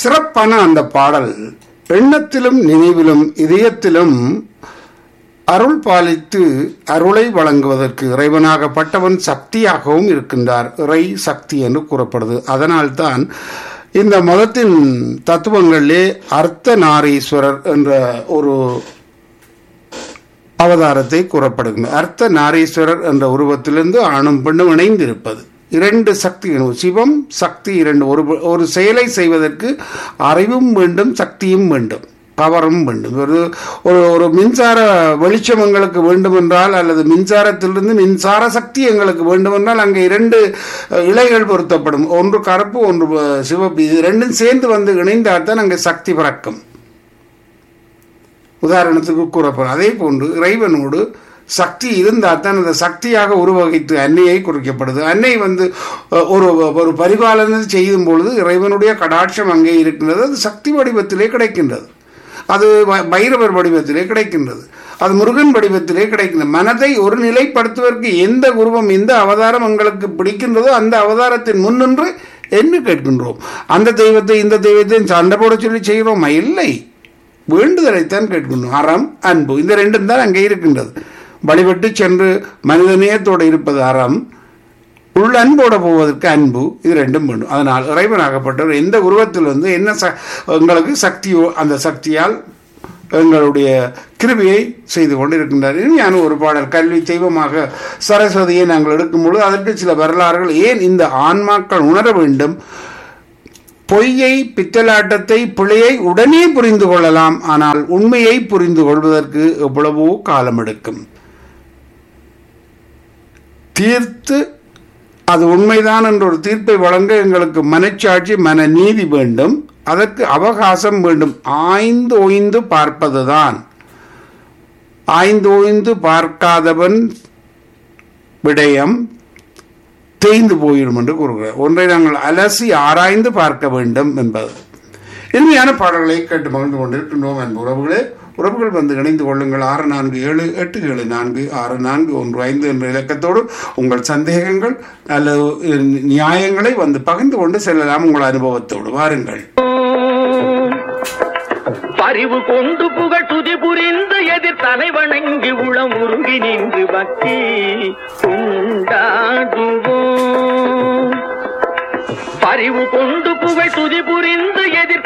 சிறப்பான அந்த பாடல் எண்ணத்திலும் நினைவிலும் இதயத்திலும் அருள் பாலித்து அருளை வழங்குவதற்கு இறைவனாகப்பட்டவன் சக்தியாகவும் இருக்கின்றார் இறை சக்தி என்று கூறப்படுது அதனால்தான் இந்த மதத்தின் தத்துவங்களிலே அர்த்த நாரீஸ்வரர் என்ற ஒரு அவதாரத்தை கூறப்படுகின்றன அர்த்த நாரீஸ்வரர் என்ற உருவத்திலிருந்து ஆணும் பெண்ணும் இணைந்திருப்பது இரண்டு சக்தி சிவம் சக்தி இரண்டு ஒரு ஒரு செயலை செய்வதற்கு அறிவும் வேண்டும் சக்தியும் வேண்டும் பவரும் வேண்டும் ஒரு ஒரு ஒரு மின்சார வெளிச்சம் எங்களுக்கு வேண்டுமென்றால் அல்லது மின்சாரத்திலிருந்து மின்சார சக்தி எங்களுக்கு வேண்டுமென்றால் அங்கே இரண்டு அஹ், இலைகள் பொருத்தப்படும் ஒன்று கருப்பு ஒன்று அஹ், சிவப்பு இது ரெண்டும் சேர்ந்து வந்து இணைந்தால் தான் அங்கே சக்தி பிறக்கும் உதாரணத்துக்கு கூறப்படும் அதே போன்று இறைவனோடு சக்தி இருந்தால் தான் அந்த சக்தியாக உருவகித்து அன்னையை குறிக்கப்படுது அன்னை வந்து அஹ், ஒரு ஒரு பரிபாலனை செய்யும் பொழுது இறைவனுடைய கடாட்சம் அங்கே இருக்கின்றது அது சக்தி வடிவத்திலே கிடைக்கின்றது அது வ- பைரவர் வடிவத்திலே கிடைக்கின்றது அது முருகன் வடிவத்திலே கிடைக்கின்றது மனதை ஒரு நிலைப்படுத்துவதற்கு எந்த உருவம் எந்த அவதாரம் எங்களுக்கு பிடிக்கின்றதோ அந்த அவதாரத்தின் முன்னின்று என்ன கேட்கின்றோம் அந்த தெய்வத்தை இந்த தெய்வத்தை சண்டை போட சொல்லி செய்கிறோமா இல்லை வேண்டுதலைத்தான் கேட்கணும் அறம் அன்பு இந்த ரெண்டும் தான் அங்கே இருக்கின்றது வழிபட்டு சென்று மனிதநேயத்தோடு இருப்பது அறம் உள் அன்போட போவதற்கு அன்பு இது ரெண்டும் வேண்டும் அதனால் இறைவனாகப்பட்டவர் எந்த உருவத்தில் வந்து என்ன ச எங்களுக்கு சக்தியோ அந்த சக்தியால் எங்களுடைய கிருபியை செய்து கொண்டிருக்கின்றார் இனிமையான ஒரு பாடல் கல்வி தெய்வமாக சரஸ்வதியை நாங்கள் எடுக்கும் பொழுது அதற்கு சில வரலாறுகள் ஏன் இந்த ஆன்மாக்கள் உணர வேண்டும் பொய்யை பித்தலாட்டத்தை பிழையை உடனே புரிந்து கொள்ளலாம் ஆனால் உண்மையை புரிந்து கொள்வதற்கு எவ்வளவோ காலம் எடுக்கும் தீர்த்து அது உண்மைதான் என்ற ஒரு தீர்ப்பை வழங்க எங்களுக்கு மனச்சாட்சி மன நீதி வேண்டும் அதற்கு அவகாசம் வேண்டும் ஆய்ந்து ஓய்ந்து பார்ப்பதுதான் ஆய்ந்து ஓய்ந்து பார்க்காதவன் விடயம் தேய்ந்து போயிடும் என்று கூறுகிறார் ஒன்றை நாங்கள் அலசி ஆராய்ந்து பார்க்க வேண்டும் என்பது இனிமையான பாடல்களை கேட்டு மகிழ்ந்து கொண்டிருக்கின்றோம் என் உறவுகளே உறவுகள் வந்து இணைந்து கொள்ளுங்கள் ஆறு நான்கு ஏழு எட்டு ஏழு நான்கு ஆறு நான்கு ஒன்று ஐந்து என்ற இலக்கத்தோடு உங்கள் சந்தேகங்கள் அல்லது நியாயங்களை வந்து பகிர்ந்து கொண்டு செல்லலாம் உங்கள் அனுபவத்தோடு வாருங்கள் பரிவு கொண்டு புகழ் துதி புரிந்து எதிர் தலை வணங்கி உளம் உருகி நின்று பக்தி கொண்டாடுவோம் பரிவு கொண்டு புகழ் துதி புரிந்து எதிர்